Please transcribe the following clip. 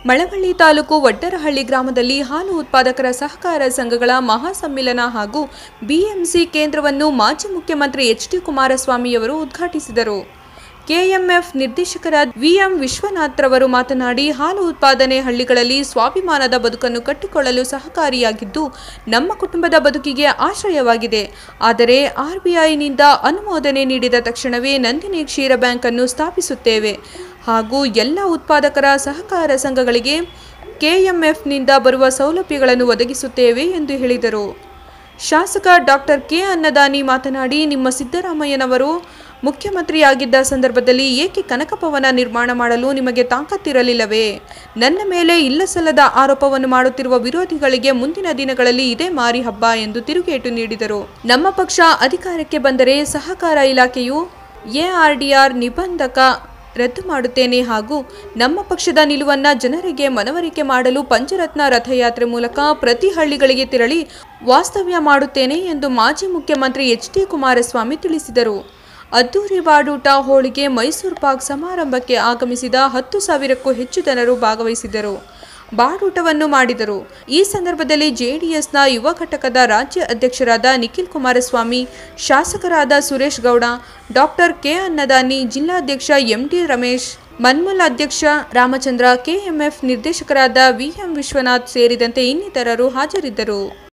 ಮಳವಳ್ಳಿ ತಾಲೂಕು ವಡ್ಡರಹಳ್ಳಿ ಗ್ರಾಮದಲ್ಲಿ ಹಾಲು ಉತ್ಪಾದಕರ ಸಹಕಾರ ಸಂಘಗಳ ಮಹಾಸಮ್ಮಿಲನ ಹಾಗೂ ಬಿಎಂಸಿ ಕೇಂದ್ರವನ್ನು ಮಾಜಿ ಮುಖ್ಯಮಂತ್ರಿ ಎಚ್ ಡಿ ಕುಮಾರಸ್ವಾಮಿಯವರು ಉದ್ಘಾಟಿಸಿದರು ಕೆಎಂಎಫ್ ನಿರ್ದೇಶಕರಾದ ವಿಎಂ ವಿಶ್ವನಾಥ್ರವರು ಮಾತನಾಡಿ ಹಾಲು ಉತ್ಪಾದನೆ ಹಳ್ಳಿಗಳಲ್ಲಿ ಸ್ವಾಭಿಮಾನದ ಬದುಕನ್ನು ಕಟ್ಟಿಕೊಳ್ಳಲು ಸಹಕಾರಿಯಾಗಿದ್ದು ನಮ್ಮ ಕುಟುಂಬದ ಬದುಕಿಗೆ ಆಶ್ರಯವಾಗಿದೆ ಆದರೆ ಆರ್ಬಿಐನಿಂದ ಅನುಮೋದನೆ ನೀಡಿದ ತಕ್ಷಣವೇ ನಂದಿನಿ ಕ್ಷೀರ ಬ್ಯಾಂಕ್ ಅನ್ನು ಸ್ಥಾಪಿಸುತ್ತೇವೆ ಹಾಗೂ ಎಲ್ಲ ಉತ್ಪಾದಕರ ಸಹಕಾರ ಸಂಘಗಳಿಗೆ ಕೆಎಂಎಫ್ನಿಂದ ಬರುವ ಸೌಲಭ್ಯಗಳನ್ನು ಒದಗಿಸುತ್ತೇವೆ ಎಂದು ಹೇಳಿದರು ಶಾಸಕ ಡಾಕ್ಟರ್ ಕೆ ಅನ್ನದಾನಿ ಮಾತನಾಡಿ ನಿಮ್ಮ ಸಿದ್ದರಾಮಯ್ಯನವರು ಮುಖ್ಯಮಂತ್ರಿಯಾಗಿದ್ದ ಸಂದರ್ಭದಲ್ಲಿ ಏಕೆ ಕನಕಭವನ ನಿರ್ಮಾಣ ಮಾಡಲು ನಿಮಗೆ ತಾಕತ್ತಿರಲಿಲ್ಲವೇ ನನ್ನ ಮೇಲೆ ಇಲ್ಲಸಲ್ಲದ ಆರೋಪವನ್ನು ಮಾಡುತ್ತಿರುವ ವಿರೋಧಿಗಳಿಗೆ ಮುಂದಿನ ದಿನಗಳಲ್ಲಿ ಇದೇ ಮಾರಿ ಹಬ್ಬ ಎಂದು ತಿರುಗೇಟು ನೀಡಿದರು ನಮ್ಮ ಪಕ್ಷ ಅಧಿಕಾರಕ್ಕೆ ಬಂದರೆ ಸಹಕಾರ ಇಲಾಖೆಯು ಎಆರ್ಡಿಆರ್ ನಿಬಂಧಕ ರದ್ದು ಮಾಡುತ್ತೇನೆ ಹಾಗೂ ನಮ್ಮ ಪಕ್ಷದ ನಿಲುವನ್ನ ಜನರಿಗೆ ಮನವರಿಕೆ ಮಾಡಲು ಪಂಚರತ್ನ ರಥಯಾತ್ರೆ ಮೂಲಕ ಪ್ರತಿ ಹಳ್ಳಿಗಳಿಗೆ ತೆರಳಿ ವಾಸ್ತವ್ಯ ಮಾಡುತ್ತೇನೆ ಎಂದು ಮಾಜಿ ಮುಖ್ಯಮಂತ್ರಿ ಎಚ್ ಡಿ ಕುಮಾರಸ್ವಾಮಿ ತಿಳಿಸಿದರು ಅದ್ದೂರಿ ಬಾಡೂಟ ಹೋಳಿಗೆ ಮೈಸೂರು ಪಾಕ್ ಸಮಾರಂಭಕ್ಕೆ ಆಗಮಿಸಿದ ಹತ್ತು ಸಾವಿರಕ್ಕೂ ಹೆಚ್ಚು ಜನರು ಭಾಗವಹಿಸಿದ್ದರು ಬಾಡೂಟವನ್ನು ಮಾಡಿದರು ಈ ಸಂದರ್ಭದಲ್ಲಿ ಜೆಡಿಎಸ್ನ ಯುವ ಘಟಕದ ರಾಜ್ಯ ಅಧ್ಯಕ್ಷರಾದ ನಿಖಿಲ್ ಕುಮಾರಸ್ವಾಮಿ ಶಾಸಕರಾದ ಸುರೇಶ್ ಗೌಡ ಡಾಕ್ಟರ್ ಕೆ ಅನ್ನದಾನಿ ಜಿಲ್ಲಾಧ್ಯಕ್ಷ ಎಂಡಿ ರಮೇಶ್ ಮನ್ಮೂಲ್ ಅಧ್ಯಕ್ಷ ರಾಮಚಂದ್ರ ಕೆಎಂಎಫ್ ನಿರ್ದೇಶಕರಾದ ವಿಎಂ ವಿಶ್ವನಾಥ್ ಸೇರಿದಂತೆ ಇನ್ನಿತರರು ಹಾಜರಿದ್ದರು